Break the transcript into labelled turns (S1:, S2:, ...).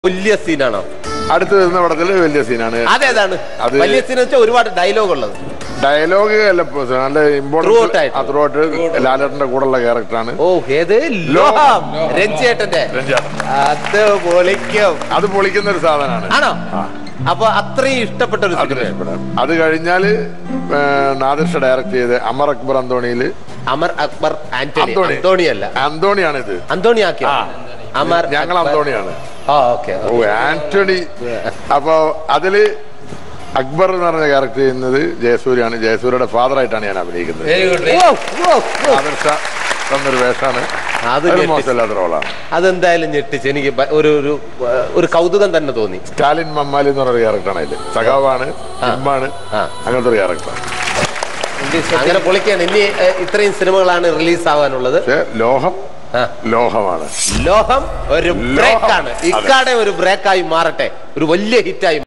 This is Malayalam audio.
S1: വലിയ സീനാണോ
S2: അടുത്ത് വരുന്ന പടത്തില് വലിയ സീനാണ്
S1: അതേതാണ്
S2: അത്
S1: വലിയ സീൻ വെച്ചാൽ ഒരുപാട് ഡയലോഗ് ഉള്ളത്
S2: ഡയലോഗ് അല്ല ഇപ്പൊ നല്ല
S1: Throughout ആയിട്ട്.
S2: ഇമ്പോർട്ടൻറ്റ് ത്രൂഔട്ട് ലാലേട്ടന്റെ കൂടെയുള്ള ക്യാരക്ടറാണ്
S1: ഓ ഏത് ലോകം രഞ്ജേട്ടന്റെ അത് പൊളിക്കും
S2: അത് പൊളിക്കുന്ന ഒരു സാധനമാണ്
S1: ആണോ അപ്പൊ അത്രയും ഇഷ്ടപ്പെട്ട ഒരു
S2: അതിന്
S1: സിനിമ
S2: ഇഷ്ടപ്പെടാം. അത് കഴിഞ്ഞാല് നാദിർഷ ഡയറക്ട് ചെയ്ത് അമർ അക്ബർ അന്തോണിയില്
S1: അമർ അക്ബർ ആന്റണി
S2: അന്തോണി.
S1: അന്തോണി അല്ല
S2: അന്തോണിയാണ് ഇത്
S1: അന്തോണി ആക്കിയോ
S2: ആ.
S1: അമർ
S2: ഞങ്ങൾ
S1: അക്ബർ.
S2: അന്തോണിയാണ്
S1: ആ ഓക്കെ
S2: ഓ ആന്റണി അപ്പൊ അതില് അക്ബർ എന്ന് പറഞ്ഞ ക്യാരക്ടർ ചെയ്യുന്നത് ജയസൂര്യാണ് ജയസൂര്യയുടെ ഫാദർ ആയിട്ടാണ് ഞാൻ അഭിനയിക്കുന്നത് ആദർശ തന്നൊരു വേഷമാണ്
S1: അത്
S2: ഒരു
S1: ഞെട്ടിച്ച്.
S2: മോശമില്ലാത്ത റോളാണ്
S1: അതെന്തായാലും ഞെട്ടിച്ച് എനിക്ക് ബ- ഒരു ഒരു ഏഹ്, ഒരു കൗതുകം തന്നെ തോന്നി
S2: സ്റ്റാലിൻ മമ്മാലി എന്ന് പറഞ്ഞ ക്യാരക്ടറാണ് അതില് സഖാവാണ് ഇമ്മാണ്
S1: ആ.
S2: അങ്ങനത്തെ ഒരു ക്യാരക്ടർ
S1: അങ്ങനെ പൊളിക്കാണ് ഇനി ഏഹ്, ഇത്രയും സിനിമകളാണ് റിലീസ് ആവാനുള്ളത്
S2: പക്ഷെ ലോഹം
S1: ആ.
S2: ലോഹമാണ്
S1: ലോഹം ഒരു ബ്രേക്കാണ്
S2: അതെ.
S1: ഇക്കാടെ ഒരു ബ്രേക്കായി മാറട്ടെ ഒരു വലിയ ഹിറ്റായി